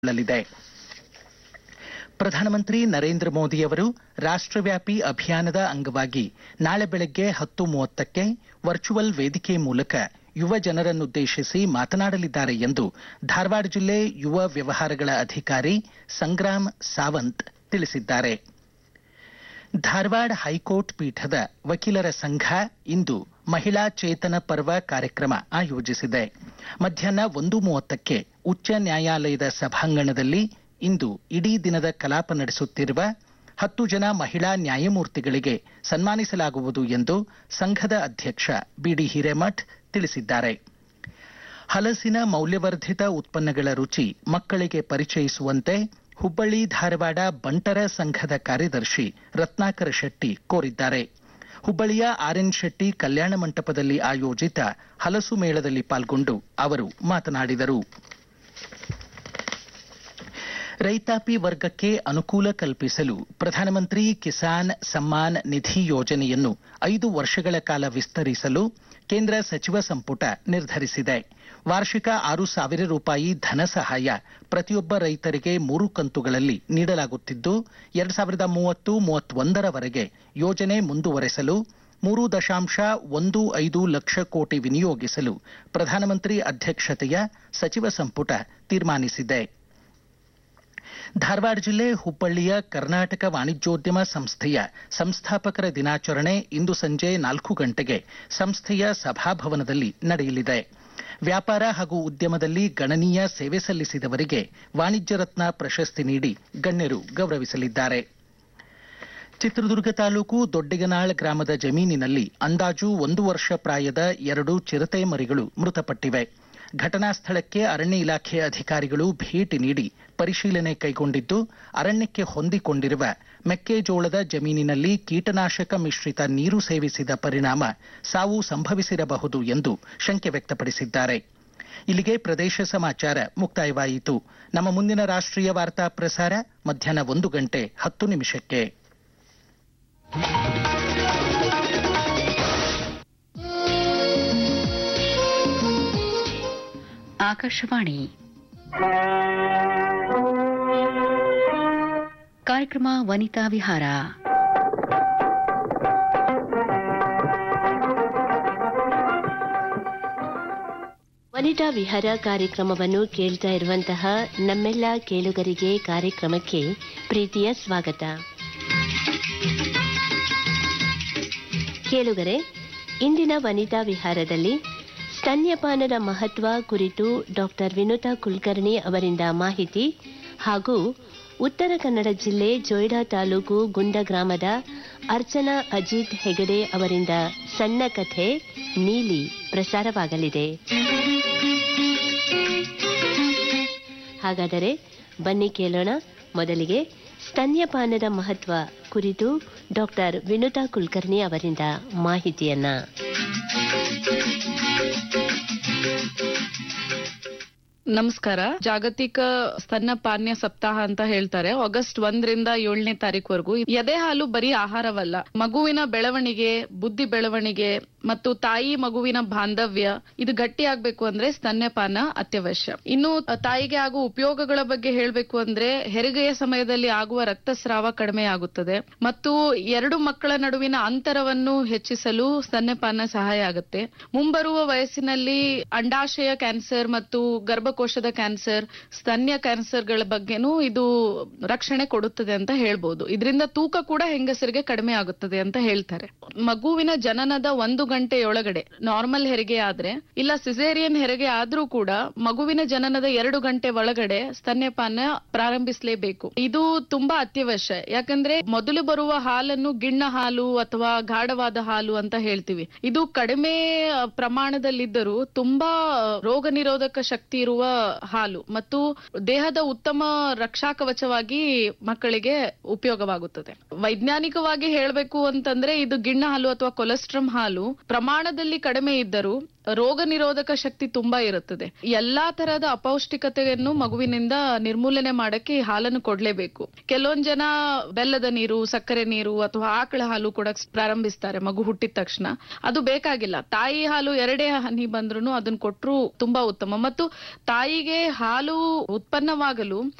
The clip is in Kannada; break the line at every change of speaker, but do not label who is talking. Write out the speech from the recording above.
ಕೊಳ್ಳಲಿದೆ ಪ್ರಧಾನಮಂತ್ರಿ ನರೇಂದ್ರ ಮೋದಿಯವರು ರಾಷ್ಟ್ರವ್ಯಾಪಿ ಅಭಿಯಾನದ ಅಂಗವಾಗಿ ನಾಳೆ ಬೆಳಗ್ಗೆ ಹತ್ತು ಮೂವತ್ತಕ್ಕೆ ವರ್ಚುವಲ್ ವೇದಿಕೆ ಮೂಲಕ ಯುವ ಜನರನ್ನುದ್ದೇಶಿಸಿ ಮಾತನಾಡಲಿದ್ದಾರೆ ಎಂದು ಧಾರವಾಡ ಜಿಲ್ಲೆ ಯುವ ವ್ಯವಹಾರಗಳ ಅಧಿಕಾರಿ ಸಂಗ್ರಾಮ್ ಸಾವಂತ್ ತಿಳಿಸಿದ್ದಾರೆ ಧಾರವಾಡ ಹೈಕೋರ್ಟ್ ಪೀಠದ ವಕೀಲರ ಸಂಘ ಇಂದು ಮಹಿಳಾ ಚೇತನ ಪರ್ವ ಕಾರ್ಯಕ್ರಮ ಆಯೋಜಿಸಿದೆ ಮಧ್ಯಾಹ್ನ ಒಂದು ಮೂವತ್ತಕ್ಕೆ ಉಚ್ಚ ನ್ಯಾಯಾಲಯದ ಸಭಾಂಗಣದಲ್ಲಿ ಇಂದು ಇಡೀ ದಿನದ ಕಲಾಪ ನಡೆಸುತ್ತಿರುವ ಹತ್ತು ಜನ ಮಹಿಳಾ ನ್ಯಾಯಮೂರ್ತಿಗಳಿಗೆ ಸನ್ಮಾನಿಸಲಾಗುವುದು ಎಂದು ಸಂಘದ ಅಧ್ಯಕ್ಷ ಬಿಡಿ ಹಿರೇಮಠ್ ತಿಳಿಸಿದ್ದಾರೆ ಹಲಸಿನ ಮೌಲ್ಯವರ್ಧಿತ ಉತ್ಪನ್ನಗಳ ರುಚಿ ಮಕ್ಕಳಿಗೆ ಪರಿಚಯಿಸುವಂತೆ ಹುಬ್ಬಳ್ಳಿ ಧಾರವಾಡ ಬಂಟರ ಸಂಘದ ಕಾರ್ಯದರ್ಶಿ ರತ್ನಾಕರ ಶೆಟ್ಟಿ ಕೋರಿದ್ದಾರೆ ಹುಬ್ಬಳ್ಳಿಯ ಆರ್ಎನ್ ಶೆಟ್ಟಿ ಕಲ್ಯಾಣ ಮಂಟಪದಲ್ಲಿ ಆಯೋಜಿತ ಹಲಸು ಮೇಳದಲ್ಲಿ ಪಾಲ್ಗೊಂಡು ಅವರು ಮಾತನಾಡಿದರು ರೈತಾಪಿ ವರ್ಗಕ್ಕೆ ಅನುಕೂಲ ಕಲ್ಪಿಸಲು ಪ್ರಧಾನಮಂತ್ರಿ ಕಿಸಾನ್ ಸಮ್ಮಾನ್ ನಿಧಿ ಯೋಜನೆಯನ್ನು ಐದು ವರ್ಷಗಳ ಕಾಲ ವಿಸ್ತರಿಸಲು ಕೇಂದ್ರ ಸಚಿವ ಸಂಪುಟ ನಿರ್ಧರಿಸಿದೆ ವಾರ್ಷಿಕ ಆರು ಸಾವಿರ ರೂಪಾಯಿ ಧನ ಸಹಾಯ ಪ್ರತಿಯೊಬ್ಬ ರೈತರಿಗೆ ಮೂರು ಕಂತುಗಳಲ್ಲಿ ನೀಡಲಾಗುತ್ತಿದ್ದು ಎರಡು ಸಾವಿರದ ಮೂವತ್ತು ಮೂವತ್ತೊಂದರವರೆಗೆ ಯೋಜನೆ ಮುಂದುವರೆಸಲು ಮೂರು ದಶಾಂಶ ಒಂದು ಐದು ಲಕ್ಷ ಕೋಟಿ ವಿನಿಯೋಗಿಸಲು ಪ್ರಧಾನಮಂತ್ರಿ ಅಧ್ಯಕ್ಷತೆಯ ಸಚಿವ ಸಂಪುಟ ತೀರ್ಮಾನಿಸಿದೆ ಧಾರವಾಡ ಜಿಲ್ಲೆ ಹುಬ್ಬಳ್ಳಿಯ ಕರ್ನಾಟಕ ವಾಣಿಜ್ಯೋದ್ಯಮ ಸಂಸ್ಥೆಯ ಸಂಸ್ಥಾಪಕರ ದಿನಾಚರಣೆ ಇಂದು ಸಂಜೆ ನಾಲ್ಕು ಗಂಟೆಗೆ ಸಂಸ್ಥೆಯ ಸಭಾಭವನದಲ್ಲಿ ನಡೆಯಲಿದೆ ವ್ಯಾಪಾರ ಹಾಗೂ ಉದ್ಯಮದಲ್ಲಿ ಗಣನೀಯ ಸೇವೆ ಸಲ್ಲಿಸಿದವರಿಗೆ ವಾಣಿಜ್ಯ ರತ್ನ ಪ್ರಶಸ್ತಿ ನೀಡಿ ಗಣ್ಯರು ಗೌರವಿಸಲಿದ್ದಾರೆ ಚಿತ್ರದುರ್ಗ ತಾಲೂಕು ದೊಡ್ಡಿಗನಾಳ್ ಗ್ರಾಮದ ಜಮೀನಿನಲ್ಲಿ ಅಂದಾಜು ಒಂದು ವರ್ಷ ಪ್ರಾಯದ ಎರಡು ಚಿರತೆ ಮರಿಗಳು ಮೃತಪಟ್ಟಿವೆ ಘಟನಾ ಸ್ಥಳಕ್ಕೆ ಅರಣ್ಯ ಇಲಾಖೆ ಅಧಿಕಾರಿಗಳು ಭೇಟಿ ನೀಡಿ ಪರಿಶೀಲನೆ ಕೈಗೊಂಡಿದ್ದು ಅರಣ್ಯಕ್ಕೆ ಹೊಂದಿಕೊಂಡಿರುವ ಮೆಕ್ಕೆಜೋಳದ ಜಮೀನಿನಲ್ಲಿ ಕೀಟನಾಶಕ ಮಿಶ್ರಿತ ನೀರು ಸೇವಿಸಿದ ಪರಿಣಾಮ ಸಾವು ಸಂಭವಿಸಿರಬಹುದು ಎಂದು ಶಂಕೆ ವ್ಯಕ್ತಪಡಿಸಿದ್ದಾರೆ ಇಲ್ಲಿಗೆ ಪ್ರದೇಶ ಸಮಾಚಾರ ಮುಕ್ತಾಯವಾಯಿತು ನಮ್ಮ ಮುಂದಿನ ರಾಷ್ಟ್ರೀಯ ವಾರ್ತಾ ಪ್ರಸಾರ ಮಧ್ಯಾಹ್ನ ಒಂದು ಗಂಟೆ ಹತ್ತು ನಿಮಿಷಕ್ಕೆ
ಆಕಾಶವಾಣಿ ಕಾರ್ಯಕ್ರಮ ವನಿತಾ ವಿಹಾರ
ವನಿತಾ ವಿಹಾರ ಕಾರ್ಯಕ್ರಮವನ್ನು ಕೇಳ್ತಾ ಇರುವಂತಹ ನಮ್ಮೆಲ್ಲ ಕೇಳುಗರಿಗೆ ಕಾರ್ಯಕ್ರಮಕ್ಕೆ ಪ್ರೀತಿಯ ಸ್ವಾಗತ ಕೇಳುಗರೆ ಇಂದಿನ ವನಿತಾ ವಿಹಾರದಲ್ಲಿ ಸ್ತನ್ಯಪಾನದ ಮಹತ್ವ ಕುರಿತು ಡಾಕ್ಟರ್ ವಿನುತಾ ಕುಲಕರ್ಣಿ ಅವರಿಂದ ಮಾಹಿತಿ ಹಾಗೂ ಉತ್ತರ ಕನ್ನಡ ಜಿಲ್ಲೆ ಜೊಯ್ಡಾ ತಾಲೂಕು ಗುಂಡ ಗ್ರಾಮದ ಅರ್ಚನಾ ಅಜಿತ್ ಹೆಗಡೆ ಅವರಿಂದ ಸಣ್ಣ ಕಥೆ ನೀಲಿ ಪ್ರಸಾರವಾಗಲಿದೆ ಹಾಗಾದರೆ ಬನ್ನಿ ಕೇಳೋಣ ಮೊದಲಿಗೆ ಸ್ತನ್ಯಪಾನದ ಮಹತ್ವ ಕುರಿತು ಡಾಕ್ಟರ್ ವಿನುತಾ ಕುಲಕರ್ಣಿ ಅವರಿಂದ ಮಾಹಿತಿಯನ್ನ
ನಮಸ್ಕಾರ ಜಾಗತಿಕ ಸ್ತನ್ಯಪಾನ್ಯ ಸಪ್ತಾಹ ಅಂತ ಹೇಳ್ತಾರೆ ಆಗಸ್ಟ್ ಒಂದರಿಂದ ಏಳನೇ ತಾರೀಕುವರೆಗೂ ಎದೆ ಹಾಲು ಬರೀ ಆಹಾರವಲ್ಲ ಮಗುವಿನ ಬೆಳವಣಿಗೆ ಬುದ್ಧಿ ಬೆಳವಣಿಗೆ ಮತ್ತು ತಾಯಿ ಮಗುವಿನ ಬಾಂಧವ್ಯ ಇದು ಗಟ್ಟಿ ಆಗ್ಬೇಕು ಅಂದ್ರೆ ಸ್ತನ್ಯಪಾನ ಅತ್ಯವಶ್ಯ ಇನ್ನು ತಾಯಿಗೆ ಆಗುವ ಉಪಯೋಗಗಳ ಬಗ್ಗೆ ಹೇಳ್ಬೇಕು ಅಂದ್ರೆ ಹೆರಿಗೆಯ ಸಮಯದಲ್ಲಿ ಆಗುವ ರಕ್ತಸ್ರಾವ ಕಡಿಮೆ ಆಗುತ್ತದೆ ಮತ್ತು ಎರಡು ಮಕ್ಕಳ ನಡುವಿನ ಅಂತರವನ್ನು ಹೆಚ್ಚಿಸಲು ಸ್ತನ್ಯಪಾನ ಸಹಾಯ ಆಗುತ್ತೆ ಮುಂಬರುವ ವಯಸ್ಸಿನಲ್ಲಿ ಅಂಡಾಶಯ ಕ್ಯಾನ್ಸರ್ ಮತ್ತು ಗರ್ಭಕೋಶದ ಕ್ಯಾನ್ಸರ್ ಸ್ತನ್ಯ ಕ್ಯಾನ್ಸರ್ಗಳ ಬಗ್ಗೆನೂ ಇದು ರಕ್ಷಣೆ ಕೊಡುತ್ತದೆ ಅಂತ ಹೇಳ್ಬೋದು ಇದರಿಂದ ತೂಕ ಕೂಡ ಹೆಂಗಸರಿಗೆ ಕಡಿಮೆ ಆಗುತ್ತದೆ ಅಂತ ಹೇಳ್ತಾರೆ ಮಗುವಿನ ಜನನದ ಒಂದು ಗಂಟೆಯೊಳಗಡೆ ನಾರ್ಮಲ್ ಹೆರಿಗೆ ಆದ್ರೆ ಇಲ್ಲ ಸಿಸೇರಿಯನ್ ಹೆರಿಗೆ ಆದ್ರೂ ಕೂಡ ಮಗುವಿನ ಜನನದ ಎರಡು ಗಂಟೆ ಒಳಗಡೆ ಸ್ತನ್ಯಪಾನ ಪ್ರಾರಂಭಿಸಲೇಬೇಕು ಇದು ತುಂಬಾ ಅತ್ಯವಶ್ಯ ಯಾಕಂದ್ರೆ ಮೊದಲು ಬರುವ ಹಾಲನ್ನು ಗಿಣ್ಣ ಹಾಲು ಅಥವಾ ಗಾಢವಾದ ಹಾಲು ಅಂತ ಹೇಳ್ತೀವಿ ಇದು ಕಡಿಮೆ ಪ್ರಮಾಣದಲ್ಲಿದ್ದರೂ ತುಂಬಾ ರೋಗ ನಿರೋಧಕ ಶಕ್ತಿ ಇರುವ ಹಾಲು ಮತ್ತು ದೇಹದ ಉತ್ತಮ ರಕ್ಷಾ ಕವಚವಾಗಿ ಮಕ್ಕಳಿಗೆ ಉಪಯೋಗವಾಗುತ್ತದೆ ವೈಜ್ಞಾನಿಕವಾಗಿ ಹೇಳಬೇಕು ಅಂತಂದ್ರೆ ಇದು ಗಿಣ್ಣ ಹಾಲು ಅಥವಾ ಕೊಲೆಸ್ಟ್ರಮ್ ಹಾಲು ಪ್ರಮಾಣದಲ್ಲಿ ಕಡಿಮೆ ಇದ್ದರೂ ರೋಗ ನಿರೋಧಕ ಶಕ್ತಿ ತುಂಬಾ ಇರುತ್ತದೆ ಎಲ್ಲಾ ತರಹದ ಅಪೌಷ್ಟಿಕತೆಯನ್ನು ಮಗುವಿನಿಂದ ನಿರ್ಮೂಲನೆ ಮಾಡಕ್ಕೆ ಈ ಹಾಲನ್ನು ಕೊಡ್ಲೇಬೇಕು ಕೆಲವೊಂದ್ ಜನ ಬೆಲ್ಲದ ನೀರು ಸಕ್ಕರೆ ನೀರು ಅಥವಾ ಆಕಳ ಹಾಲು ಕೂಡ ಪ್ರಾರಂಭಿಸ್ತಾರೆ ಮಗು ಹುಟ್ಟಿದ ತಕ್ಷಣ ಅದು ಬೇಕಾಗಿಲ್ಲ ತಾಯಿ ಹಾಲು ಎರಡೇ ಹನಿ ಬಂದ್ರು ಅದನ್ನ ಕೊಟ್ರು ತುಂಬಾ ಉತ್ತಮ ಮತ್ತು ತಾಯಿಗೆ ಹಾಲು ಉತ್ಪನ್ನವಾಗಲು